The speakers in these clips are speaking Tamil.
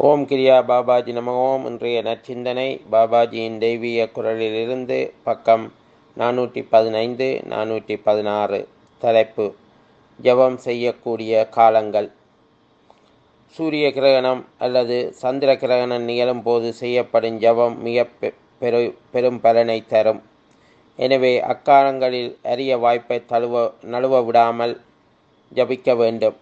ஓம் கிரியா பாபாஜி நம ஓம் இன்றைய நற்சிந்தனை பாபாஜியின் தெய்வீக குரலிலிருந்து பக்கம் நானூற்றி பதினைந்து நானூற்றி பதினாறு தலைப்பு ஜெபம் செய்யக்கூடிய காலங்கள் சூரிய கிரகணம் அல்லது சந்திர கிரகணம் நிகழும் போது செய்யப்படும் ஜெபம் மிக பெ- பெரு பெரும் பலனை தரும் எனவே அக்காலங்களில் அரிய வாய்ப்பை தழுவ நழுவ விடாமல் ஜபிக்க வேண்டும்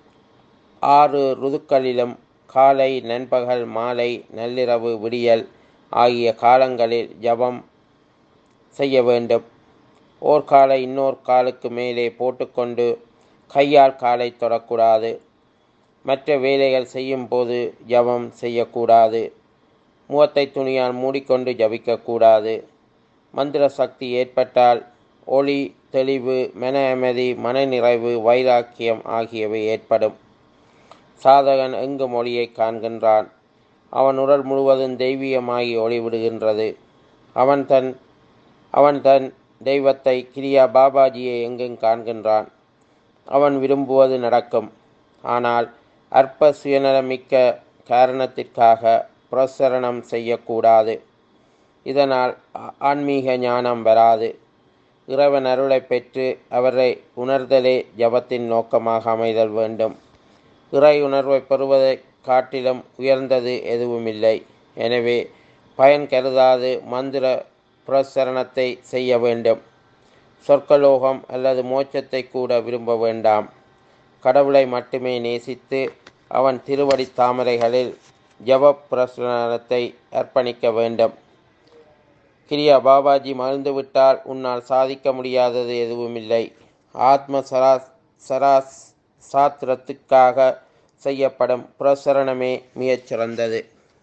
ஆறு ருதுக்களிலும் காலை நண்பகல் மாலை நள்ளிரவு விடியல் ஆகிய காலங்களில் ஜபம் செய்ய வேண்டும் ஓர் காலை இன்னொரு காலுக்கு மேலே போட்டுக்கொண்டு கையால் காலை தொடக்கூடாது மற்ற வேலைகள் செய்யும் போது ஜபம் செய்யக்கூடாது முகத்தை துணியால் மூடிக்கொண்டு ஜபிக்கக்கூடாது மந்திர சக்தி ஏற்பட்டால் ஒளி தெளிவு மன அமைதி மனநிறைவு வைராக்கியம் ஆகியவை ஏற்படும் சாதகன் எங்கும் ஒளியை காண்கின்றான் அவன் உடல் முழுவதும் தெய்வீகமாகி ஒளிவிடுகின்றது அவன் தன் அவன் தன் தெய்வத்தை கிரியா பாபாஜியை எங்கும் காண்கின்றான் அவன் விரும்புவது நடக்கும் ஆனால் அற்ப சுயநலமிக்க காரணத்திற்காக புரசரணம் செய்யக்கூடாது இதனால் ஆ- ஆன்மீக ஞானம் வராது இறைவன் அருளை பெற்று அவரை உணர்தலே ஜபத்தின் நோக்கமாக அமைதல் வேண்டும் இறை உணர்வை பெறுவதைக் காட்டிலும் உயர்ந்தது எதுவுமில்லை எனவே பயன் கருதாது மந்திர புரசரணத்தை செய்ய வேண்டும் சொர்க்கலோகம் அல்லது மோட்சத்தை கூட விரும்ப வேண்டாம் கடவுளை மட்டுமே நேசித்து அவன் திருவடி தாமரைகளில் ஜப பிரசரணத்தை அர்ப்பணிக்க வேண்டும் கிரியா பாபாஜி மறந்துவிட்டால் உன்னால் சாதிக்க முடியாதது எதுவுமில்லை ஆத்ம சரா சராஸ் சாத்திரத்துக்காக செய்யப்படும் பிரசரணமே மிகச் சிறந்தது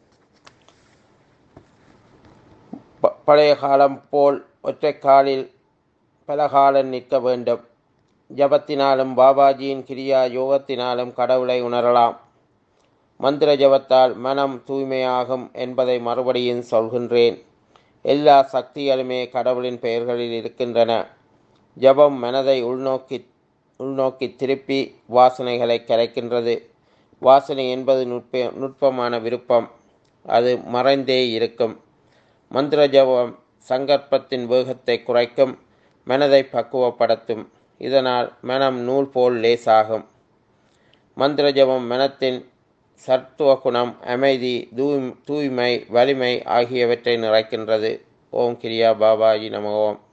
ப- பழைய காலம் போல் ஒற்றை காலில் பல காலம் நிற்க வேண்டும் ஜபத்தினாலும் பாபாஜியின் கிரியா யோகத்தினாலும் கடவுளை உணரலாம் மந்திர ஜபத்தால் மனம் தூய்மையாகும் என்பதை மறுபடியும் சொல்கின்றேன் எல்லா சக்திகளுமே கடவுளின் பெயர்களில் இருக்கின்றன ஜபம் மனதை உள்நோக்கி உள்நோக்கி திருப்பி வாசனைகளை கரைக்கின்றது வாசனை என்பது நுட்ப நுட்பமான விருப்பம் அது மறைந்தே இருக்கும் மந்திர ஜபம் சங்கற்பத்தின் வேகத்தை குறைக்கும் மனதை பக்குவப்படுத்தும் இதனால் மனம் நூல் போல் லேசாகும் மந்திர ஜபம் மனத்தின் சத்துவ குணம் அமைதி தூய் தூய்மை வலிமை ஆகியவற்றை நிறைக்கின்றது ஓம் கிரியா பாபாஜி நம ஓம்